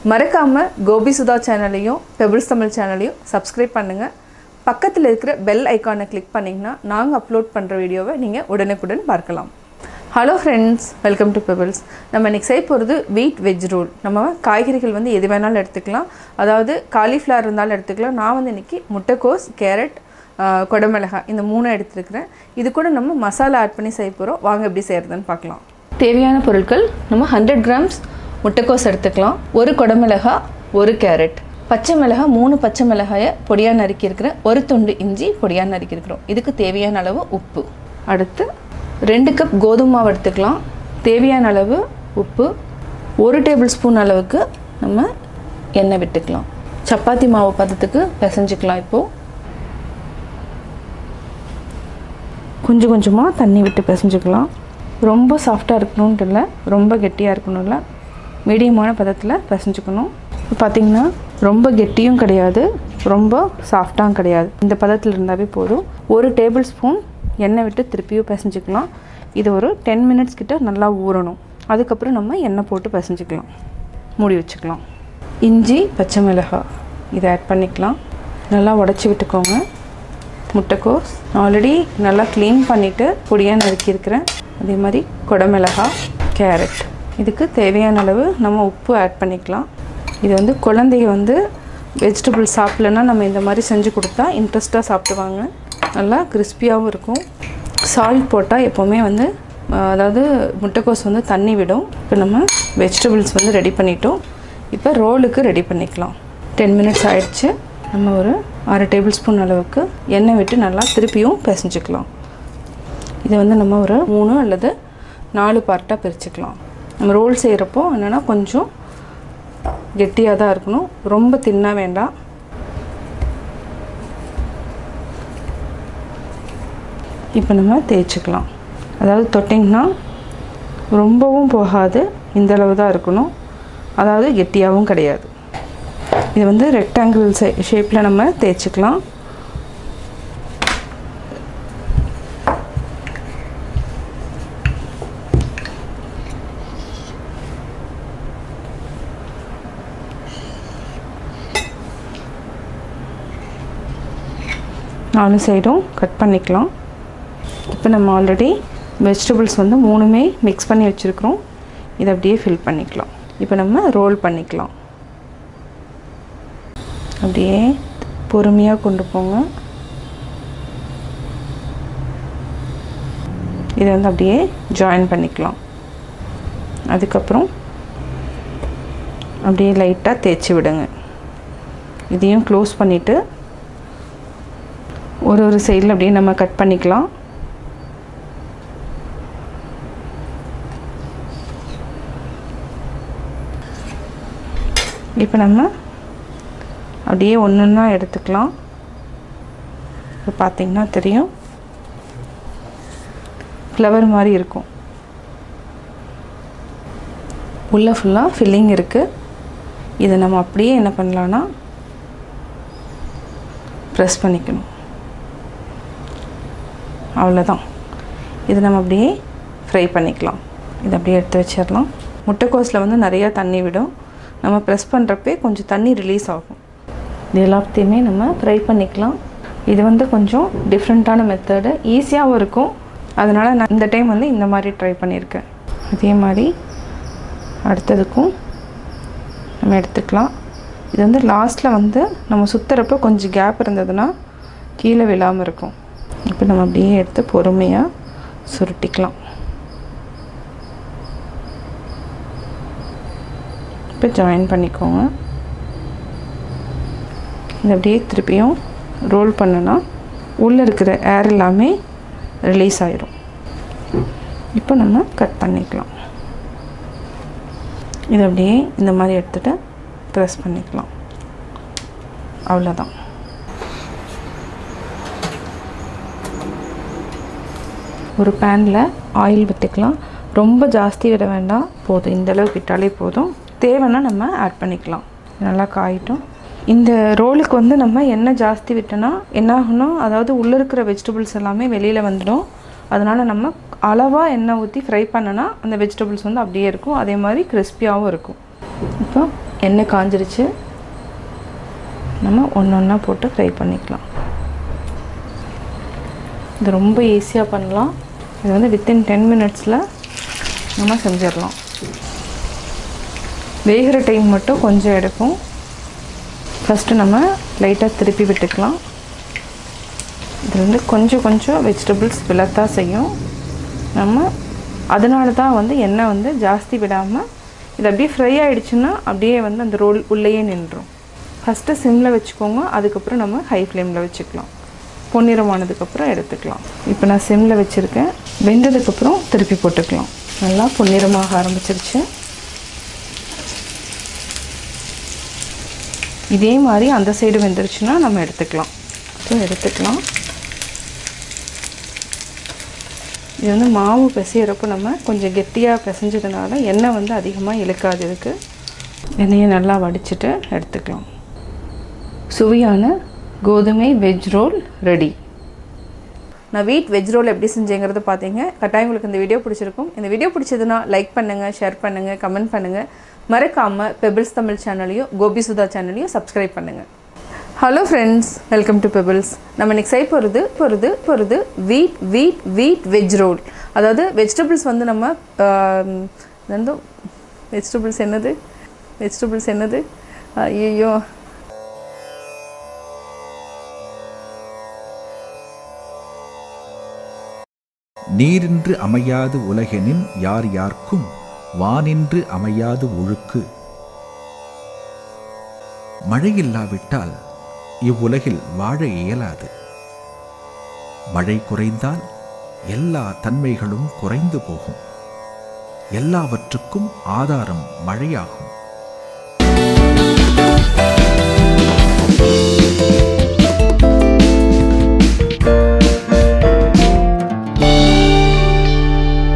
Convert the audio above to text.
மறக்காமல் கோபி சுதா சேனலையும் பெபிள்ஸ் தமிழ் சேனலையும் சப்ஸ்கிரைப் பண்ணுங்கள் பக்கத்தில் இருக்கிற பெல் ஐக்கானை கிளிக் பண்ணிங்கன்னா நாங்கள் அப்லோட் பண்ணுற வீடியோவை நீங்கள் உடனுக்குடன் பார்க்கலாம் hello friends welcome to pebbles நம்ம இன்றைக்கி செய்ய போகிறது வீட் வெஜ் ரோல் நம்ம காய்கறிகள் வந்து எது வேணாலும் எடுத்துக்கலாம் அதாவது காலிஃப்ளவர் இருந்தாலும் எடுத்துக்கலாம் நான் வந்து இன்றைக்கி முட்டைக்கோஸ் கேரட் ஆஹ், குடமிளகாய் இந்த மூணும் எடுத்துருக்கிறேன் இது கூட நம்ம மசாலா ஆட் பண்ணி செய்ய போகிறோம் வாங்க எப்படி செய்கிறதுன்னு பார்க்கலாம் தேவையான பொருட்கள் நம்ம ஹண்ட்ரட் கிராம்ஸ் முட்டைக்கோஸ் எடுத்துக்கலாம் ஒரு குடமிளகாய் ஒரு கேரட் பச்சை மிளகாய் மூணு பச்சை மிளகாயை பொடியாக நறுக்கியிருக்கிறேன் ஒரு துண்டு இஞ்சி பொடியாக நறுக்கியிருக்கிறோம் இதுக்கு தேவையான அளவு உப்பு அடுத்து ரெண்டு கப் கோதுமை மாவு எடுத்துக்கலாம் தேவையான அளவு உப்பு ஒரு டேபிள் ஸ்பூன் அளவுக்கு நம்ம எண்ணெய் விட்டுக்கலாம் சப்பாத்தி மாவு பதத்துக்கு பிசைஞ்சுக்கலாம் இப்போது கொஞ்சம் கொஞ்சமாக தண்ணி விட்டு பிசைஞ்சுக்கலாம் ரொம்ப சாஃப்டாக இருக்கணும்ட்டு இல்லை ரொம்ப கெட்டியாக இருக்கணும் இல்லை மீடியமான பதத்தில் பிசைஞ்சுக்கணும் இப்போ பார்த்திங்கன்னா ரொம்ப கெட்டியும் கிடையாது ரொம்ப சாஃப்டாகவும் கிடையாது இந்த பதத்தில் இருந்தாவே போதும் ஒரு டேபிள் ஸ்பூன் எண்ணெய் விட்டு திருப்பியும் பிசைஞ்சுக்கலாம் இது ஒரு டென் மினிட்ஸ் கிட்ட நல்லா ஊறணும் அதுக்கப்புறம் நம்ம எண்ணெய் போட்டு பிசைஞ்சுக்கலாம் மூடி வச்சுக்கலாம் இஞ்சி பச்சை மிளகாய் இதை ஆட் பண்ணிக்கலாம் நல்லா உடச்சி விட்டுக்கோங்க முட்டைக்கோஸ் ஆல்ரெடி நல்லா க்ளீன் பண்ணிவிட்டு பொடியாக நறுக்கியிருக்கிறேன் அதே மாதிரி குடமிளகாய் கேரட் இதுக்கு தேவையான அளவு நம்ம உப்பு ஆட் பண்ணிக்கலாம் இது வந்து குழந்தைங்க வந்து வெஜிடபிள் சாப்பிட்லன்னா நம்ம இந்த மாதிரி செஞ்சு கொடுத்தா இன்ட்ரெஸ்ட்டாக சாப்பிடுவாங்க நல்லா கிறிஸ்பியாகவும் இருக்கும் சால்ட் போட்டால் எப்போவுமே வந்து அஹ், அதாவது முட்டைக்கோஸ் வந்து தண்ணி விடும் இப்போ நம்ம வெஜிடபிள்ஸ் வந்து ரெடி பண்ணிட்டோம் இப்போ ரோலுக்கு ரெடி பண்ணிக்கலாம் டென் மினிட்ஸ் ஆயிடுச்சு நம்ம ஒரு அரை டேபிள் ஸ்பூன் அளவுக்கு எண்ணெய் விட்டு நல்லா திருப்பியும் பிசைஞ்சுக்கலாம் இதை வந்து நம்ம ஒரு மூணு அல்லது நாலு பார்ட்டாக பிரிச்சுக்கலாம் நம்ம ரோல் செய்கிறப்போ என்னென்னா கொஞ்சம் கெட்டியாக தான் இருக்கணும் ரொம்ப தின்னா வேண்டாம் இப்போ நம்ம தேய்ச்சிக்கலாம் அதாவது தொட்டிங்கன்னா ரொம்பவும் போகாது இந்த அளவு தான் இருக்கணும் அதாவது கெட்டியாகவும் கிடையாது இது வந்து ரெக்டாங்கிள் ஷேப்பில் நம்ம தேய்ச்சிக்கலாம் நாலு சைடும் கட் பண்ணிக்கலாம் இப்போ நம்ம ஆல்ரெடி வெஜிடபிள்ஸ் வந்து மூணுமே மிக்ஸ் பண்ணி வச்சுருக்குறோம் இதை அப்படியே ஃபில் பண்ணிக்கலாம் இப்போ நம்ம ரோல் பண்ணிக்கலாம் அப்படியே பொறுமையாக கொண்டு போங்க இதை வந்து அப்படியே ஜாயின் பண்ணிக்கலாம் அதுக்கப்புறம் அப்படியே லைட்டாக தேய்ச்சி விடுங்க இதையும் க்ளோஸ் பண்ணிவிட்டு ஒரு ஒரு சைடில் அப்படியே நம்ம கட் பண்ணிக்கலாம் இப்போ நம்ம அப்படியே ஒன்று ஒன்றா எடுத்துக்கலாம் இப்போ பார்த்தீங்கன்னா தெரியும் ஃப்ளவர் மாதிரி இருக்கும் உள்ளே ஃபுல்லாக ஃபில்லிங் இருக்குது இதை நம்ம அப்படியே என்ன பண்ணலான்னா ப்ரெஸ் பண்ணிக்கணும் அவ்வளோதான் இதை நம்ம அப்படியே ஃப்ரை பண்ணிக்கலாம் இதை அப்படியே எடுத்து வச்சிடலாம் முட்டைக்கோஸில் வந்து நிறையா தண்ணி விடும் நம்ம ப்ரெஸ் பண்ணுறப்பே கொஞ்சம் தண்ணி ரிலீஸ் ஆகும் இது எல்லாத்தையுமே நம்ம ஃப்ரை பண்ணிக்கலாம் இது வந்து கொஞ்சம் டிஃப்ரெண்ட்டான மெத்தடு ஈஸியாகவும் இருக்கும் அதனால் நான் இந்த டைம் வந்து இந்த மாதிரி ட்ரை பண்ணியிருக்கேன் அதே மாதிரி அடுத்ததுக்கும் நம்ம எடுத்துக்கலாம் இது வந்து லாஸ்ட்டில் வந்து நம்ம சுற்றுறப்போ கொஞ்சம் கேப் இருந்ததுன்னா கீழே விழாமல் இருக்கும் இப்போ நம்ம அப்படியே எடுத்து பொறுமையாக சுருட்டிக்கலாம் இப்போ ஜாயின் பண்ணிக்கோங்க இது அப்படியே திருப்பியும் ரோல் பண்ணுனா உள்ளே இருக்கிற ஏர் எல்லாமே ரிலீஸ் ஆயிரும் இப்போ நம்ம கட் பண்ணிக்கலாம் இது அப்படியே இந்த மாதிரி எடுத்துகிட்டு ப்ரெஸ் பண்ணிக்கலாம் அவ்வளோதான் ஒரு பேனில் ஆயில் விட்டுக்கலாம் ரொம்ப ஜாஸ்தி விட வேண்டாம் போதும் இந்த அளவுக்கு விட்டாலே போதும் தேவைன்னா நம்ம ஆட் பண்ணிக்கலாம் நல்லா காயிட்டும் இந்த ரோலுக்கு வந்து நம்ம எண்ணெய் ஜாஸ்தி விட்டோன்னா என்ன ஆகும்னா அதாவது உள்ளே இருக்கிற வெஜிடபிள்ஸ் எல்லாமே வெளியில் வந்துடும் அதனால் நம்ம அளவாக எண்ணெய் ஊற்றி ஃப்ரை பண்ணனா அந்த வெஜிடபிள்ஸ் வந்து அப்படியே இருக்கும் அதே மாதிரி கிறிஸ்பியாகவும் இருக்கும் இப்போ எண்ணெய் காஞ்சிருச்சு நம்ம ஒன்று ஒன்றா போட்டு ஃப்ரை பண்ணிக்கலாம் இது ரொம்ப ஈஸியாக பண்ணலாம் இது வந்து வித்தின் டென் மினிட்ஸில் நம்ம செஞ்சிடலாம் வேகிற டைம் மட்டும் கொஞ்சம் எடுக்கும் ஃபஸ்ட்டு நம்ம லைட்டாக திருப்பி விட்டுக்கலாம் இது வந்து கொஞ்சம் கொஞ்சம் வெஜிடபிள்ஸ் விழத்தான் செய்யும் நம்ம அதனால தான் வந்து எண்ணெய் வந்து ஜாஸ்தி விடாமல் இது அப்படியே ஃப்ரை ஆகிடுச்சுன்னா அப்படியே வந்து அந்த ரோல் உள்ளேயே நின்றும் ஃபஸ்ட்டு சிம்மில் வச்சுக்கோங்க அதுக்கப்புறம் நம்ம ஹை ஃப்ளேமில் வச்சுக்கலாம் பொன்னிறமானதுக்கப்புறம் எடுத்துக்கலாம் இப்போ நான் சிம்மில் வச்சுருக்கேன் வெந்ததுக்கப்புறம் திருப்பி போட்டுக்கலாம் நல்லா பொன்னிறமாக ஆரம்பிச்சிருச்சு இதே மாதிரி அந்த சைடு வெந்துருச்சுன்னா நம்ம எடுத்துக்கலாம் ஸோ எடுத்துக்கலாம் இது வந்து மாவு பிசையிறப்போ நம்ம கொஞ்சம் கெட்டியாக பிசைஞ்சதுனால எண்ணெய் வந்து அதிகமாக இழுக்காது இதுக்கு எண்ணெயை நல்லா வடிச்சிட்டு எடுத்துக்கலாம் சுவையான கோதுமை வெஜ் ரோல் ரெடி நான் வீட் வெஜ் ரோல் எப்படி செஞ்சேங்கிறத பார்த்தீங்க கட்டாயம் உங்களுக்கு இந்த வீடியோ பிடிச்சிருக்கும் இந்த வீடியோ பிடிச்சதுன்னா லைக் பண்ணுங்கள் ஷேர் பண்ணுங்கள் கமெண்ட் பண்ணுங்கள் மறக்காமல் பெபிள்ஸ் தமிழ் சேனலையும் கோபி சுதா சேனலையும் சப்ஸ்கிரைப் பண்ணுங்கள் hello friends welcome to pebbles நம்ம இன்னைக்கு செய்ய போகிறது போகிறது போகிறது வீட் வீட் வீட் வெஜ் ரோல் அதாவது வெஜிடபிள்ஸ் வந்து நம்ம ஆம், வந்து வெஜிடபிள்ஸ் என்னது வெஜிடபிள்ஸ் என்னது ஐயோ நீரின்று அமையாது உலகெனின் யார் யார்க்கும் வானின்று அமையாது ஒழுக்கு மழையில்லாவிட்டால் இவ்வுலகில் வாழ இயலாது மழை குறைந்தால் எல்லா தன்மைகளும் குறைந்து போகும் எல்லாவற்றுக்கும் ஆதாரம் மழையாகும்